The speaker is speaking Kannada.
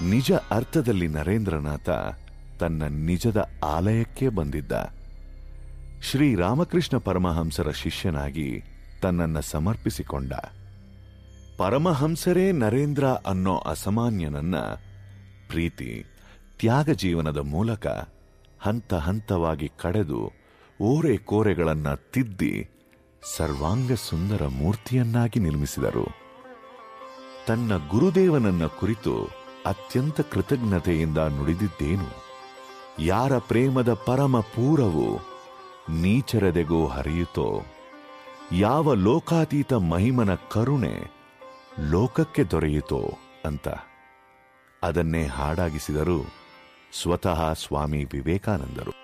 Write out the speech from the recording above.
ನಿಜ ಅರ್ಥದಲ್ಲಿ ನರೇಂದ್ರನಾಥ ತನ್ನ ನಿಜದ ಆಲಯಕ್ಕೆ ಬಂದಿದ್ದ ಶ್ರೀರಾಮಕೃಷ್ಣ ಪರಮಹಂಸರ ಶಿಷ್ಯನಾಗಿ ತನ್ನನ್ನ ಸಮರ್ಪಿಸಿಕೊಂಡ ಪರಮಹಂಸರೇ ನರೇಂದ್ರ ಅನ್ನೋ ಅಸಾಮಾನ್ಯನನ್ನ ಪ್ರೀತಿ ತ್ಯಾಗ ಜೀವನದ ಮೂಲಕ ಹಂತ ಹಂತವಾಗಿ ಕಡೆದು ಓರೆ ಕೋರೆಗಳನ್ನ ತಿದ್ದಿ ಸರ್ವಾಂಗ ಸುಂದರ ಮೂರ್ತಿಯನ್ನಾಗಿ ನಿರ್ಮಿಸಿದರು ತನ್ನ ಗುರುದೇವನನ್ನ ಕುರಿತು ಅತ್ಯಂತ ಕೃತಜ್ಞತೆಯಿಂದ ನುಡಿದಿದ್ದೇನು ಯಾರ ಪ್ರೇಮದ ಪರಮ ಪೂರವು ನೀಚರದೆಗೂ ಹರಿಯುತ್ತೋ ಯಾವ ಲೋಕಾತೀತ ಮಹಿಮನ ಕರುಣೆ ಲೋಕಕ್ಕೆ ದೊರೆಯಿತೋ ಅಂತ ಅದನ್ನೇ ಹಾಡಾಗಿಸಿದರು ಸ್ವತಃ ಸ್ವಾಮಿ ವಿವೇಕಾನಂದರು